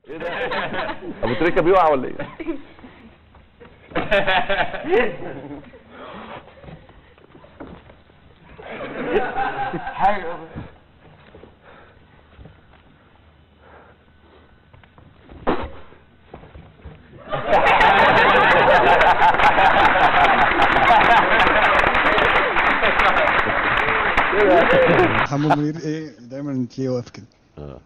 ابو تريكه بيقع ولا ايه حلو محمد منير ايه دايما تلاقيه واقف كده اه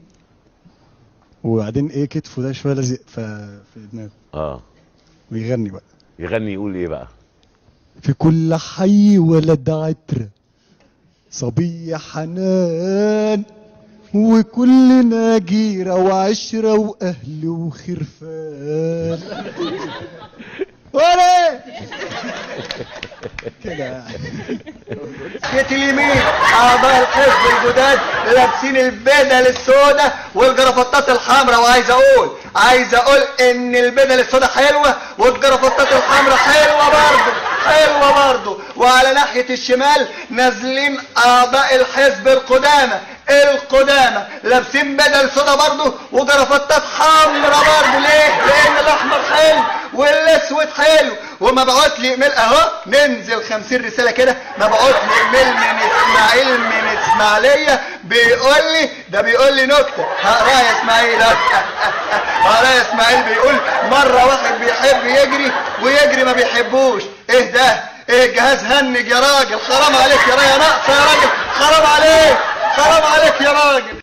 وبعدين ايه كتفه ده شويه لازق ف- في دماغه اه ويغني بقى يغني يقول ايه بقى في كل حي ولد عترة صبية حنان وكلنا جيرة وعشرة وأهل وخرفان ولا كده جيت اليمين اعضاء الحزب الجداد لابسين البدل السوداء والجرافطات الحمراء وعايز اقول عايز اقول ان البدل السوداء حلوه والجرافطات الحمراء حلوه برضه حلوه برضه وعلى ناحيه الشمال نازلين اعضاء الحزب القدامى القدامى لابسين بدل سودا برضه وجرافطات حمراء برضه ليه؟ لان الاحمر حلو والاسود حلو ومبعوت لي ايميل اهو ننزل 50 رساله كده مبعوت لي ايميل من اسماعيل من اسماعيليه بيقول لي ده بيقول لي نكته هقراها يا اسماعيل هقراها يا اسماعيل بيقول مره واحد بيحب يجري ويجري ما بيحبوش ايه ده ايه الجهاز هنج يا راجل حرام عليك يا راجل ناقصه يا راجل حرام عليك حرام عليك يا راجل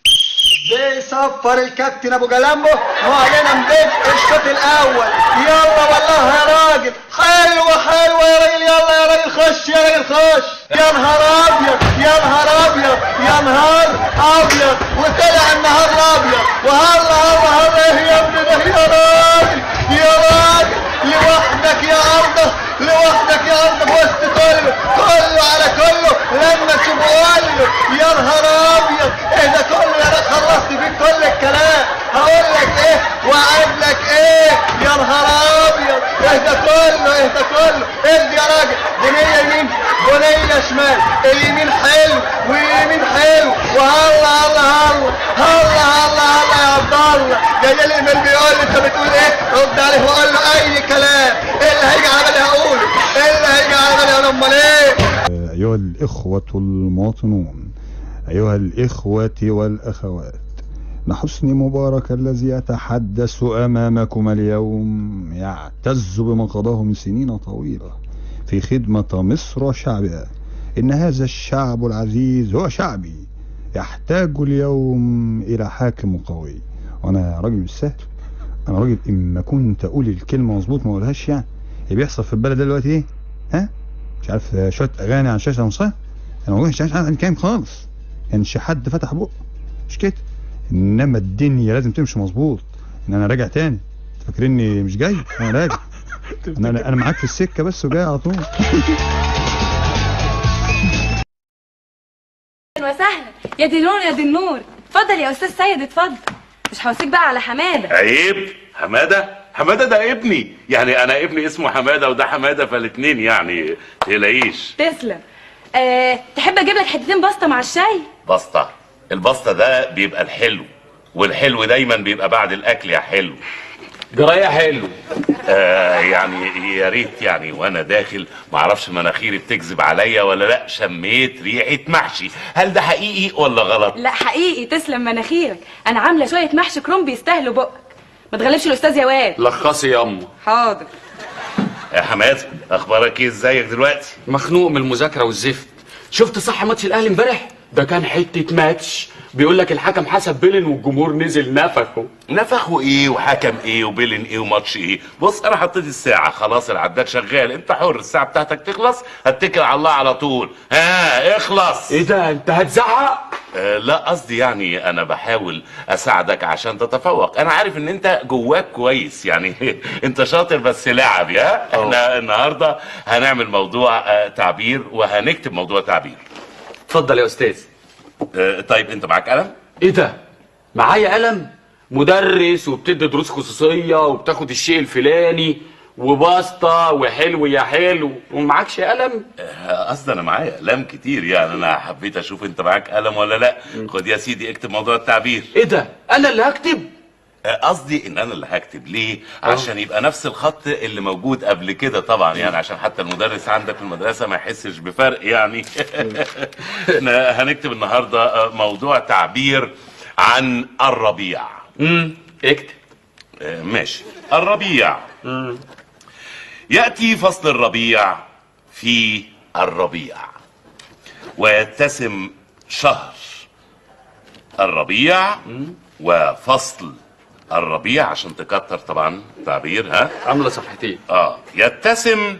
بيصفر الكابتن ابو جلامبو وعلينا نبدأ الشوط الاول يلا والله يا راجل حلوه حلوه يا راجل يلا يا راجل خش يا راجل خش يا نهار ابيض يا نهار ابيض يا نهار ابيض وطلع النهار ابيض وهلا هلا هلا ايه يا ابني ده يا راجل يا راجل لوحدك يا ارضه لوحدك يا ارضه في وسط كله كله على كله لما تشوفه له يا نهار ابيض ايه ده كله يا راجل خلصت فيك كل الكلام هقول لك ايه واعد لك ايه يا نهار ابيض ايه ده كله ايه ده كله ادي يا راجل بنيه يمين بنيه شمال اليمين حلو واليمين حلو وهلا هلا هلا هلا هلا هلا يا عبد الله جاي لي ايميل بيقول لي انت بتقول ايه رد عليه وقول له اي كلام ايه اللي هيجي على بالي هقوله ايه اللي هيجي على بالي هقوله امال ايه أيها الإخوة المواطنون أيها الإخوة والأخوات لحسن مبارك الذي يتحدث أمامكم اليوم يعتز بما قضاه من سنين طويلة في خدمة مصر وشعبها إن هذا الشعب العزيز هو شعبي يحتاج اليوم إلى حاكم قوي وأنا راجل مش سهل أنا راجل إما كنت أقول الكلمة مظبوط ما أقولهاش يعني اللي بيحصل في البلد ده دلوقتي إيه؟ ها؟ مش عارف شويه اغاني عن شاشه مصريه انا ما مش عن كلام خالص كانش حد فتح بقه مش كده انما الدنيا لازم تمشي مظبوط ان انا راجع تاني فاكرني مش جاي انا راجع انا انا معاك في السكه بس وجاي على طول اهلا وسهلا يا دي نور يا دي النور اتفضل يا استاذ سيد اتفضل مش هوصيك بقى على حماده عيب حماده حماده ده ابني يعني انا ابني اسمه حماده وده حماده فالاتنين يعني تلاقيش تسلم أه تحب اجيب لك حتتين بسطه مع الشاي بسطه البسطه ده بيبقى الحلو والحلو دايما بيبقى بعد الاكل يا حلو جرايه حلو آه يعني يا ريت يعني وانا داخل معرفش مناخيري بتكذب عليا ولا لا شميت ريحه محشي هل ده حقيقي ولا غلط لا حقيقي تسلم مناخيرك انا عامله شويه محشي كرنب يستاهلوا بقك ما تغلبش الاستاذ يا واد لخصي ياما حاضر يا حماد اخبارك ايه ازيك دلوقتي مخنوق من المذاكره والزفت شفت صح ماتش الاهلي امبارح ده كان حته ماتش بيقول لك الحكم حسب بيلن والجمهور نزل نفخه نفخوا ايه وحكم ايه وبيلن ايه وماتش ايه بص انا حطيت الساعه خلاص العداد شغال انت حر الساعه بتاعتك تخلص هتكل على الله على طول ها اخلص ايه ده انت هتزعق آه لا قصدي يعني انا بحاول اساعدك عشان تتفوق انا عارف ان انت جواك كويس يعني انت شاطر بس لعب يا احنا النهارده هنعمل موضوع آه تعبير وهنكتب موضوع تعبير اتفضل يا استاذ آه طيب انت معاك قلم ايه ده معايا قلم مدرس وبتدي دروس خصوصيه وبتاخد الشيء الفلاني وباسطه وحلو يا حلو ومعكش قلم آه، قصدي انا معايا اقلام كتير يعني انا حبيت اشوف انت معاك قلم ولا لا خد يا سيدي اكتب موضوع التعبير ايه ده انا اللي هكتب آه، قصدي ان انا اللي هكتب ليه عشان يبقى نفس الخط اللي موجود قبل كده طبعا يعني عشان حتى المدرس عندك في المدرسه ما يحسش بفرق يعني احنا هنكتب النهارده آه، موضوع تعبير عن الربيع امم اكتب آه، ماشي الربيع يأتي فصل الربيع في الربيع ويتسم شهر الربيع وفصل الربيع عشان تكتر طبعا تعبير ها عامله صفحتين اه يتسم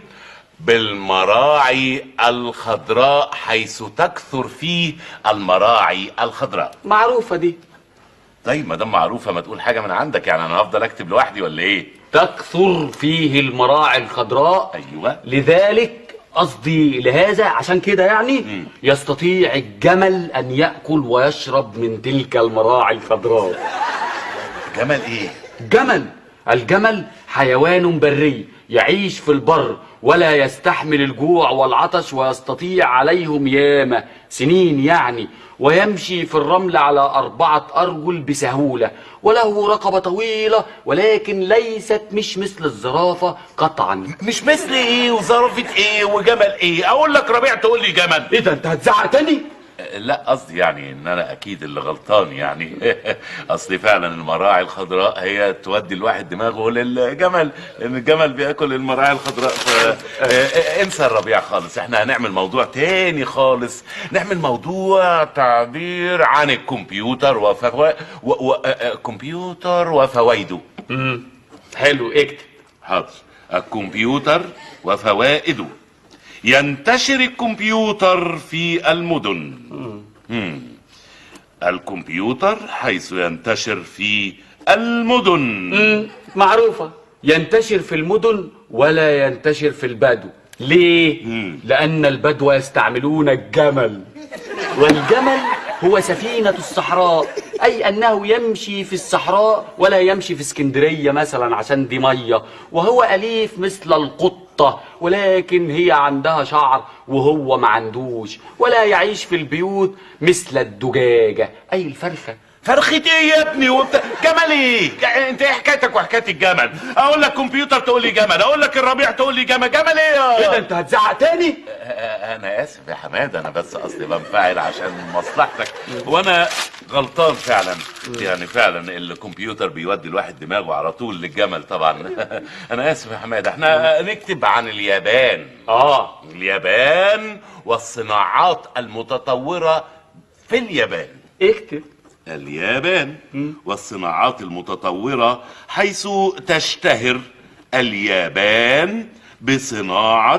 بالمراعي الخضراء حيث تكثر فيه المراعي الخضراء معروفه دي طيب ما دام معروفه ما تقول حاجه من عندك يعني انا هفضل اكتب لوحدي ولا ايه تكثر فيه المراعي الخضراء ايوه لذلك قصدي لهذا عشان كده يعني مم. يستطيع الجمل ان ياكل ويشرب من تلك المراعي الخضراء جمل ايه جمل الجمل حيوان بري يعيش في البر ولا يستحمل الجوع والعطش ويستطيع عليهم ياما سنين يعني ويمشي في الرمل على أربعة أرجل بسهولة وله رقبة طويلة ولكن ليست مش مثل الزرافة قطعا مش مثل ايه وظرفة ايه وجمل ايه اقول لك ربيع تقول لي جمل ايه ده انت هتزعق تاني لا قصدي يعني ان انا اكيد اللي غلطان يعني اصل فعلا المراعي الخضراء هي تودي الواحد دماغه للجمل لان الجمل بياكل المراعي الخضراء ف آه، انسى الربيع خالص احنا هنعمل موضوع تاني خالص نعمل موضوع تعبير عن الكمبيوتر وفوا... و... و... آه، آه، كمبيوتر وفوائده حلو اكتب حاضر الكمبيوتر وفوائده ينتشر الكمبيوتر في المدن مم. الكمبيوتر حيث ينتشر في المدن مم، معروفة ينتشر في المدن ولا ينتشر في البدو ليه؟ مم. لأن البدو يستعملون الجمل والجمل هو سفينة الصحراء أي أنه يمشي في الصحراء ولا يمشي في اسكندرية مثلا عشان دي مية وهو أليف مثل القطة ولكن هي عندها شعر وهو ما عندوش ولا يعيش في البيوت مثل الدجاجة أي الفرخة فرخة ايه يا ابني وبت... جمل ايه ج- انت ايه حكايتك وحكايه الجمل اقول لك كمبيوتر تقول لي جمل اقول لك الربيع تقول لي جمل جمل ايه إيه ده يا أنت هتزعق تاني؟ آه، انا اسف يا حماد انا بس اصلي بنفعل عشان مصلحتك وانا غلطان فعلا يعني فعلا الكمبيوتر بيودي الواحد دماغه على طول للجمل طبعا انا اسف يا حماد احنا نكتب عن اليابان آه اليابان والصناعات المتطورة في اليابان اكتب اليابان والصناعات المتطورة حيث تشتهر اليابان بصناعة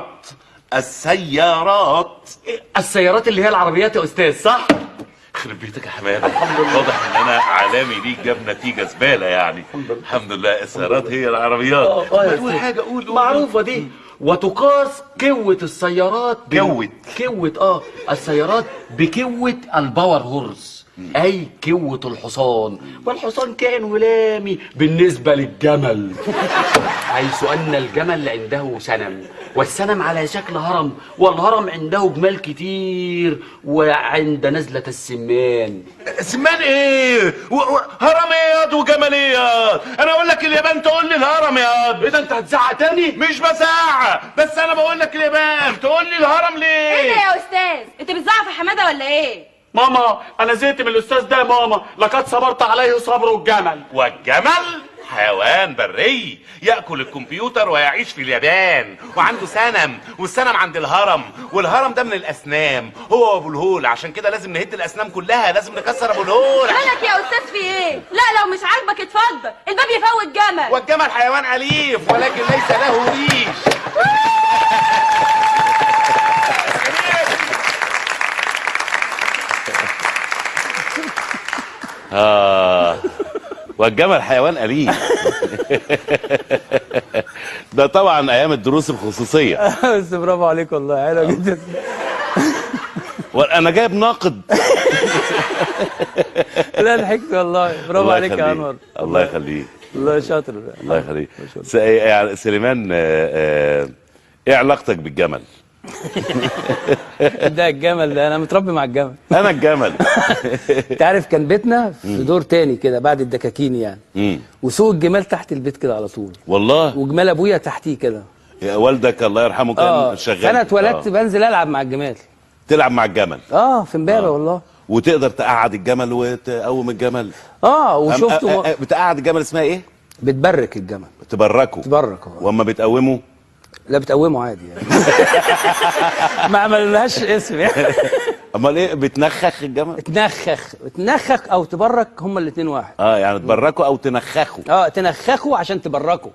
السيارات السيارات اللي هي العربيات يا أستاذ صح؟ يخرب بيتك يا حماد واضح ان انا علامي ليك جاب نتيجة زبالة يعني الحمد لله السيارات هي العربيات ما تقول حاجة قول قول. معروفة دي وتقاس كوة السيارات ب- كوة. كوة اه السيارات بكوة الباور هورس اي كوة الحصان والحصان كائن ولامي بالنسبة للجمل حيث ان الجمل عنده سنم والسنم على شكل هرم والهرم عنده جمال كتير وعند نزلة السمان سمان ايه و- و- هرم ايه وجمل ايه انا اقول لك اليابان تقول لي الهرم يا ايه ده انت هتزعق تاني؟ مش بزعق بس انا بقول لك اليابان تقول لي الهرم ايه ليه ده يا استاذ انت بتزعق في حماده ولا ايه ماما انا زهقت من الاستاذ ده يا ماما لقد صبرت عليه صبر الجمل والجمل حيوان بري ياكل الكمبيوتر ويعيش في اليابان وعنده سنم والسنم عند الهرم والهرم ده من الاسنام هو ابو الهول عشان كده لازم نهد الاسنام كلها لازم نكسر ابو الهول مالك يا استاذ في ايه لا لو مش عاجبك اتفضل الباب يفوت جمل والجمل حيوان اليف ولكن ليس له ريش آه والجمل حيوان أليف ده طبعا أيام الدروس الخصوصية بس برافو عليك والله حلو جدا وأنا جايب ناقد لا ضحكت والله برافو الله عليك يا يخليك. انور الله يخليك الله شاطر الله يخليك س- يعني سليمان آه، آه، ايه علاقتك بالجمل؟ ده الجمل ده انا متربي مع الجمل انا الجمل انت عارف كان بيتنا في دور تاني كده بعد الدكاكين يعني مم. وسوق الجمال تحت البيت كده على طول والله وجمال ابويا تحتيه كده يا والدك الله يرحمه كان اه شغال فانا اتولدت آه. بنزل العب مع الجمال تلعب مع الجمل اه في امبابه والله وتقدر تقعد الجمل وتقوم الجمل اه أم- وشفته أ- أ- بتقعد الجمل اسمها ايه بتبرك الجمل تبركه تبرك اه واما بتقومه لا بتقومه عادي يعني ما عملناش اسم يعني امال ايه بتنخخ الجمل تنخخ تنخخ او تبرك هما الاثنين واحد اه يعني تبركه او تنخخه اه تنخخه عشان تبركه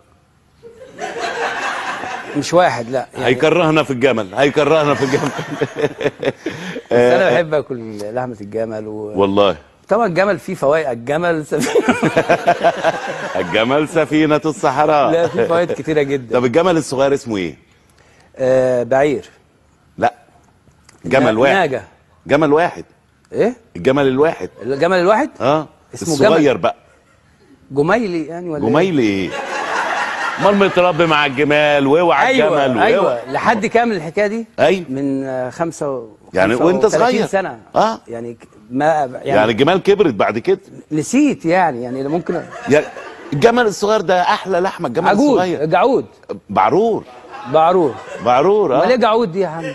مش واحد لا يعني هيكرهنا في الجمل هيكرهنا في الجمل بس انا بحب اكل لحمه الجمل و... والله طبعا الجمل فيه فوائد الجمل سفينة. الجمل سفينة الصحراء لا فيه فوائد كتيره جدا طب الجمل الصغير اسمه ايه؟ آه بعير لا جمل نا- واحد ناجة. جمل واحد ايه الجمل الواحد الجمل الواحد اه اسمه الصغير بقى جميلي يعني ولا إيه؟ جميلي ايه؟ امال متربي مع الجمال واوعى ايوه الجمل ايوه واوعى- لحد كام الحكايه دي ايوه من آه، خمسة و... يعني خمسة وأنت وثلاثين صغير. سنه آه. يعني ك- ما يعني, يعني الجمال كبرت بعد كده نسيت يعني يعني ممكن يعني الجمل الصغير ده احلى لحمه الجمل عجود الصغير جعود بعرور بعرور بعرور امال ايه اه جعود دي يا عم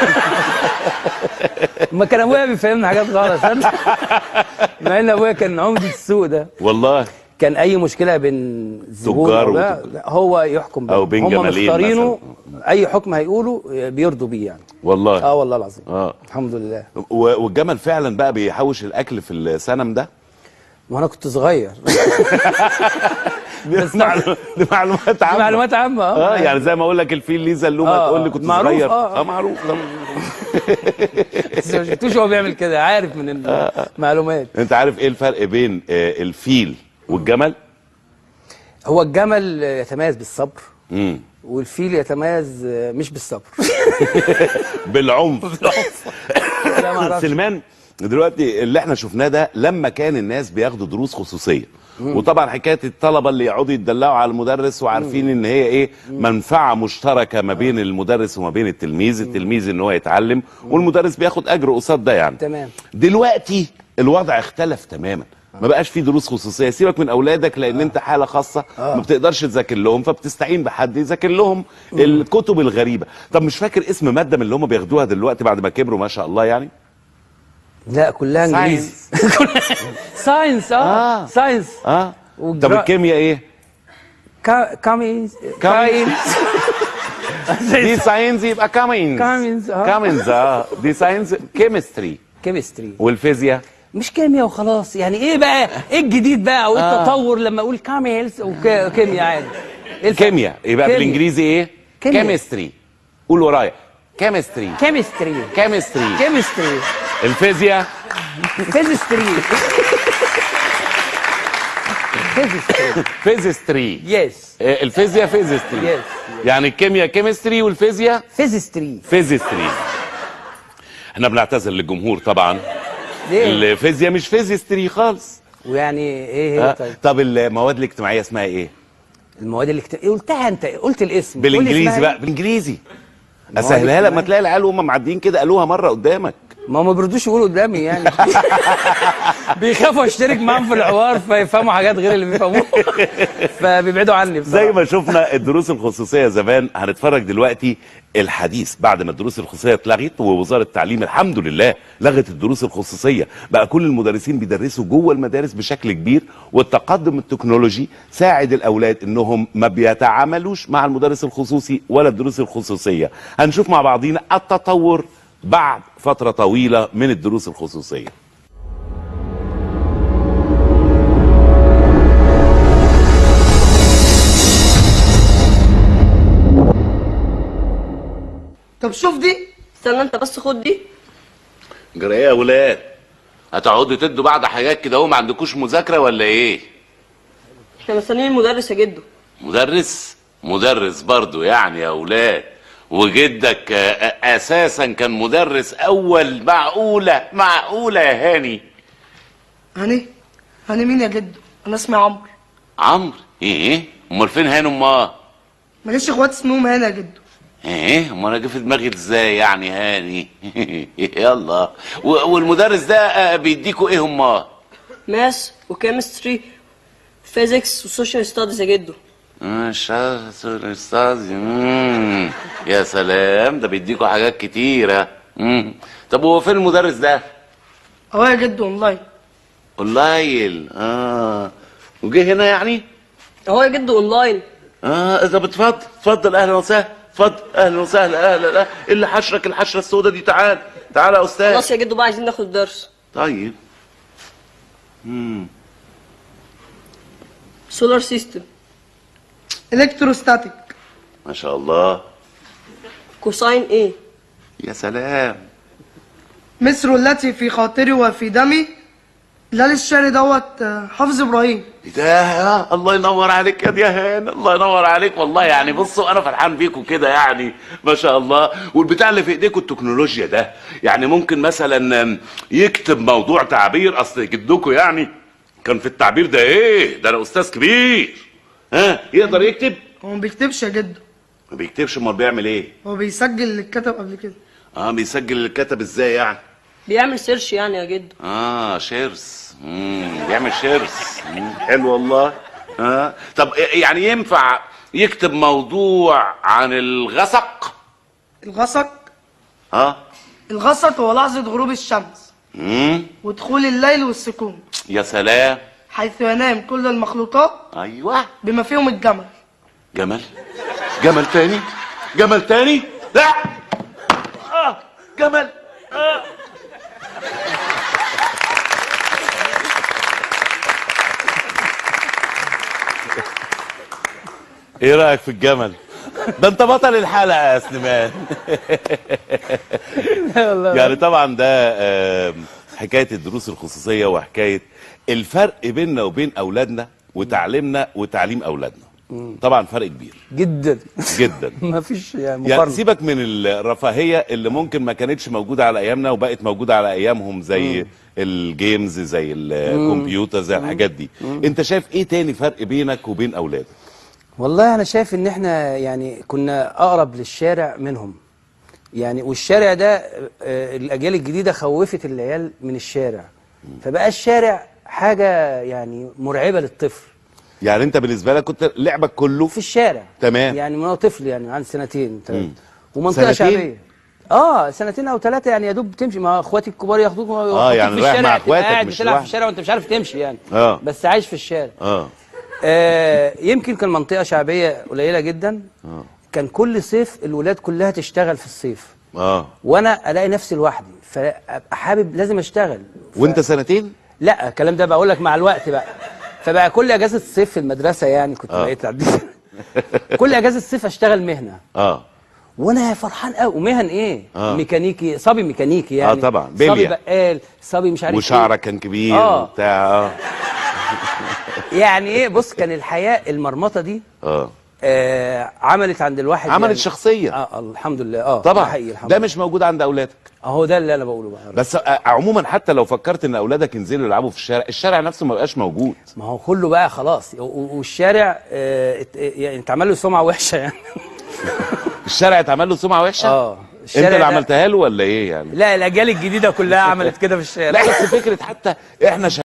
ما كان ابويا بيفهمنا حاجات غلط مع ان ابويا كان عمده السوق ده والله كان اي مشكله بين زبون تجار أو ده، وتجار. هو يحكم أو بينهم. بين هم جمالين مختارينه اي حكم هيقوله بيرضوا بيه يعني والله اه والله العظيم اه الحمد لله و- والجمل فعلا بقى بيحوش الاكل في السنم ده وانا كنت صغير دي معلو- دي معلومات عامه معلومات عامه اه يعني زي ما اقول لك الفيل ليه زلومه آه، تقول لي كنت معروف، صغير آه، آه. اه معروف بس ما شفتوش هو بيعمل كده عارف من المعلومات انت عارف ايه الفرق بين آه، الفيل والجمل هو الجمل يتميز بالصبر امم والفيل يتميز مش بالصبر بالعنف لا ما اعرفش سلمان دلوقتي اللي احنا شفناه ده لما كان الناس بياخدوا دروس خصوصيه وطبعا حكايه الطلبه اللي يقعدوا يتدلعوا على المدرس وعارفين ان هي ايه منفعه مشتركه ما بين المدرس وما بين التلميذ التلميذ ان هو يتعلم والمدرس بياخد اجر قصاد ده يعني تمام. دلوقتي الوضع اختلف تماما ما بقاش في دروس خصوصيه سيبك من اولادك لان انت حاله خاصه ما بتقدرش تذاكر لهم فبتستعين بحد يذاكر لهم الكتب الغريبه طب مش فاكر اسم ماده من اللي هم بياخدوها دلوقتي بعد ما كبروا ما شاء الله يعني لا كلها انجليزي ساينس اه آه. ساينس اه وجرا- طب الكيمياء ايه كا- كامينز كامينز. كاينز دي ساينس يبقى كامينز كامينز، آه. كامينز اه دي ساينس كيمستري كيمستري والفيزياء مش كيمياء وخلاص يعني ايه بقى ايه الجديد بقى او آه. التطور لما اقول كاميلز وكيمياء عادي إيه الفرق؟ كيمياء يبقى كيمياء. بالانجليزي ايه كيمياء. كيمستري قول ورايا كيمستري كيمستري كيمستري كيمستري الفيزياء فيزيستري فيزيستري فيزيستري يس آه، الفيزياء فيزيستري Yes. يعني الكيمياء كيمستري والفيزياء فيزيستري فيزيستري احنا بنعتذر للجمهور طبعا ليه الفيزياء مش فيزيستري خالص ويعني ايه هي آه، طيب طب المواد الاجتماعيه اسمها ايه المواد اللي كت... قلتها انت قلت الاسم قول لي بالانجليزي اسمها بقى إيه؟ بالانجليزي اسهلها لك ما تلاقي العيال وهم معديين كده قالوها مره قدامك ما هم ما بيردوش يقولوا قدامي يعني بيخافوا اشترك معاهم في الحوار فيفهموا حاجات غير اللي بيفهموها فبيبعدوا عني بصراحه زي ما شفنا الدروس الخصوصيه زمان هنتفرج دلوقتي الحديث بعد ما الدروس الخصوصيه اتلغت ووزاره التعليم الحمد لله لغت الدروس الخصوصيه بقى كل المدرسين بيدرسوا جوه المدارس بشكل كبير والتقدم التكنولوجي ساعد الاولاد انهم ما بيتعاملوش مع المدرس الخصوصي ولا الدروس الخصوصيه هنشوف مع بعضينا التطور بعد فتره طويله من الدروس الخصوصيه طب شوف دي استنى انت بس خد دي جرى ايه يا ولاد هتقعدوا تدوا بعض حاجات كده هو ما عندكوش مذاكره ولا ايه احنا مستنيين المدرس يا جدو مدرس مدرس برضو يعني يا اولاد وجدك آه، اساسا كان مدرس اول معقوله معقوله يا هاني هاني هاني مين يا جدو انا اسمي عمرو عمرو ايه امال فين هاني امال ماليش اخوات اسمهم هاني يا جدو ايه ما انا جه في دماغي ازاي يعني هاني يلا و- والمدرس ده آه، بيديكوا ايه هما ماس وكيمستري فيزيكس وسوشيال ستاديز يا جدو شاطر استاذ مم. يا سلام ده بيديكوا حاجات كتيرة مم. طب هو فين المدرس ده؟ اهو يا جدو اونلاين قليل اه وجه هنا يعني؟ اهو يا جدو اونلاين اه طب اتفضل اتفضل اهلا وسهلا اتفضل اهلا وسهلا اهلا لا إيه اللي حشرك الحشره السوداء دي تعال تعال يا استاذ خلاص يا جدو بقى عايزين ناخد درس طيب مم. سولار سيستم الكتروستاتيك ما شاء الله كوساين ايه يا سلام مصر التي في خاطري وفي دمي لا للشعر دوت آه، حافظ ابراهيم إيه ده يا الله ينور عليك يا دي هان الله ينور عليك والله يعني بصوا انا فرحان بيكم كده يعني ما شاء الله والبتاع اللي في ايديكم التكنولوجيا ده يعني ممكن مثلا آم، يكتب موضوع تعبير اصل جدكم يعني كان في التعبير ده ايه ده انا استاذ كبير ها يقدر يكتب هو ما بيكتبش يا جدو ما بيكتبش امال بيعمل ايه هو بيسجل اللي اتكتب قبل كده اه بيسجل اللي كتب ازاي يعني بيعمل سيرش يعني يا جدو اه شيرس مم. بيعمل شيرس مم. حلو والله اه طب يعني ينفع يكتب موضوع عن الغسق الغسق اه الغسق هو لحظة غروب الشمس مم. ودخول الليل والسكون يا سلام حيث ينام كل المخلوقات ايوه بما فيهم الجمل جمل جمل تاني جمل تاني لا اه جمل آه. ايه رايك في الجمل ده انت بطل الحلقه يا سليمان يعني طبعا ده آم، حكايه الدروس الخصوصيه وحكايه الفرق بيننا وبين اولادنا وتعليمنا وتعليم اولادنا طبعا فرق كبير جدا جدا ما فيش يعني يعني مقارنه سيبك من الرفاهيه اللي ممكن ما كانتش موجوده على ايامنا وبقت موجوده على ايامهم زي الجيمز زي الكمبيوتر زي الحاجات دي انت شايف ايه تاني فرق بينك وبين اولادك والله انا شايف ان احنا يعني كنا اقرب للشارع منهم يعني والشارع ده آه، الاجيال الجديده خوفت العيال من الشارع فبقى الشارع حاجه يعني مرعبه للطفل يعني انت بالنسبه لك كنت لعبك كله في الشارع تمام. يعني من هو طفل يعني عن سنتين ثلاثه مم. ومنطقه سنتين؟ شعبيه اه سنتين او ثلاثه يعني يا دوب تمشي ما اخواتي الكبار ياخدوك ويحطوك يعني في رايح الشارع مع تبقى اخواتك قاعد مش بتلعب في لوحدك. الشارع وانت مش عارف تمشي يعني اه. بس عايش في الشارع اه آه يمكن كان منطقه شعبيه قليله جدا اه كان كل صيف الولاد كلها تشتغل في الصيف اه وانا الاقي نفسي لوحدي فابقى حابب لازم اشتغل ف... وانت سنتين لا الكلام ده بقول لك مع الوقت بقى فبقى كل اجازه الصيف في المدرسه يعني كنت آه. بقيت عديت كل اجازه الصيف اشتغل مهنه اه وانا فرحان قوي ومهن ايه آه. ميكانيكي صبي ميكانيكي يعني طبعا، صبي بلية. بقال صبي مش عارف وشعرك كان كبير آه. وبتاع اه إيه. يعني ايه بص كان الحياه المرمطه دي اه آه عملت عند الواحد عملت يعني شخصيه اه الحمد لله اه ده طبعا حقيقي الحمد ده لله مش موجود عند اولادك اهو ده اللي انا بقوله بقى بس آه، عموما حتى لو فكرت ان اولادك ينزلوا يلعبوا في الشارع الشارع نفسه ما بقاش موجود ما هو كله بقى خلاص و- و- والشارع آه ات- يعني اتعمل له سمعه وحشه يعني الشارع اتعمل له سمعه وحشه اه انت الشارع اللي ده- عملتها له ولا ايه يعني لا الاجيال الجديده كلها عملت كده في الشارع لا بس فكره حتى احنا